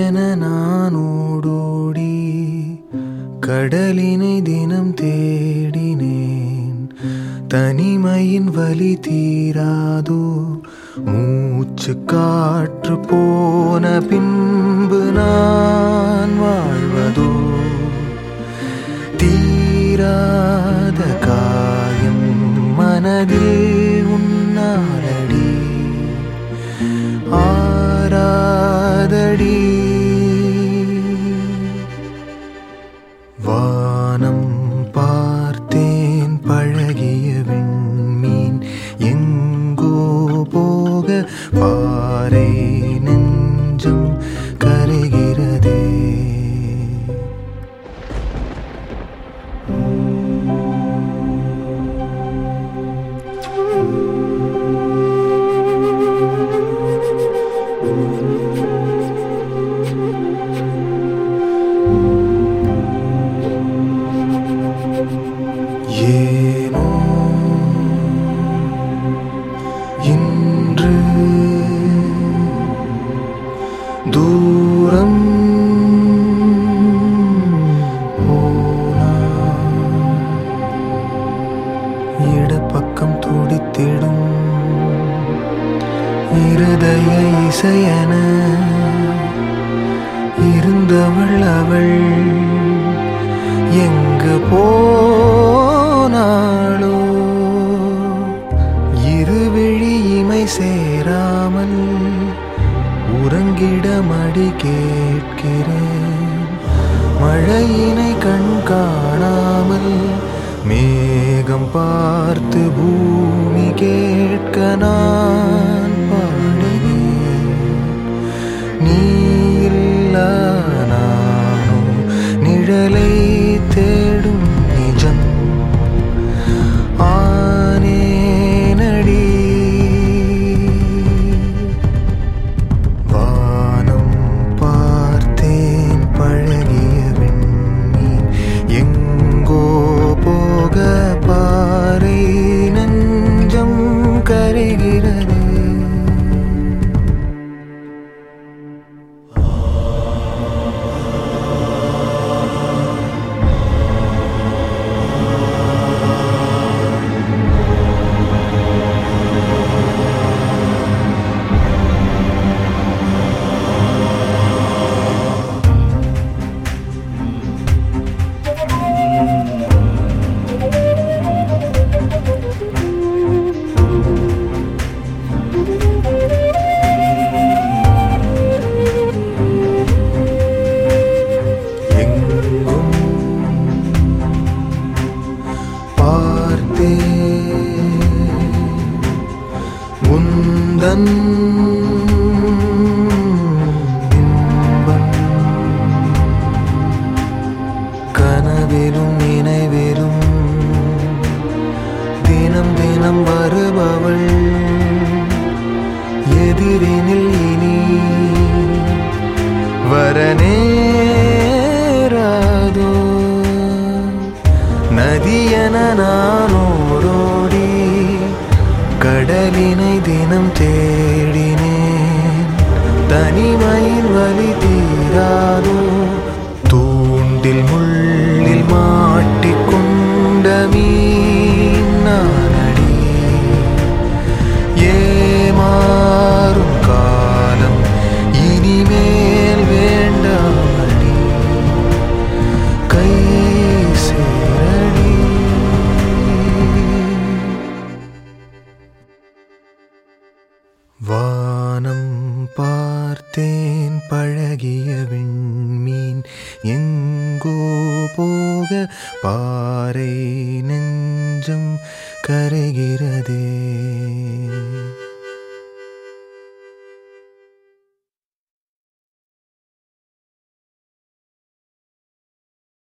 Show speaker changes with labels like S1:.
S1: நதியென நான் ஓடோடி கடலினை தினம் தேடினேன் தனிமையின் வலி தீராதோ மூச்சு காற்று போன பின்பு நான் வாழ்வதோ தீராத காயம் மனதில் உன்னாலடி ஆராதடி வானம் பார்த்தேன் பழகிய விண்மீன் எங்கோ போக பாறை நெஞ்சம் கரைகிறதே ஏனோ இன்று தூரம் போனான். இடப்பக்கம் துடித்திடும் இருதய இசையன இருந்தவள் அவள் எங்கு போனாளோ இருவிழி இமை சேராமல் உறங்கிட மடி கேட்கிறேன் மழையினை கண் காணாமல் மேகம் பார்த்து பூமி கேட்க நான் பாடினேன் நீ இல்லா நானோ நிழலை தேடும் நிஜம் ஆனேனடி வானம் பார்த்தேன் பழகிய விண்மீன் எங்கோ போக பாறை நெஞ்சம் கரைகிறது எங்கும் பார்த்தே உந்தன் இன்பம் கனவிலும் நினைவிலும் தினம் தினம் வருபவள் எதிரினில் இனி வரநேராதோ நதியென நானோரோடி கடலினை தினம் தேடினேன் தனிமையின் வலி தீராதோ தூண்டில் முள்ளில் மாட்டிக்கொண்ட மீன் நானடி ஏமாறும் காலம் இனிமேல் வேண்டாமடி கை சேரடி வானம் பார்த்தேன் பழகிய விண்மீன் எங்கோ போக பாறை நெஞ்சம் கரைகிறதே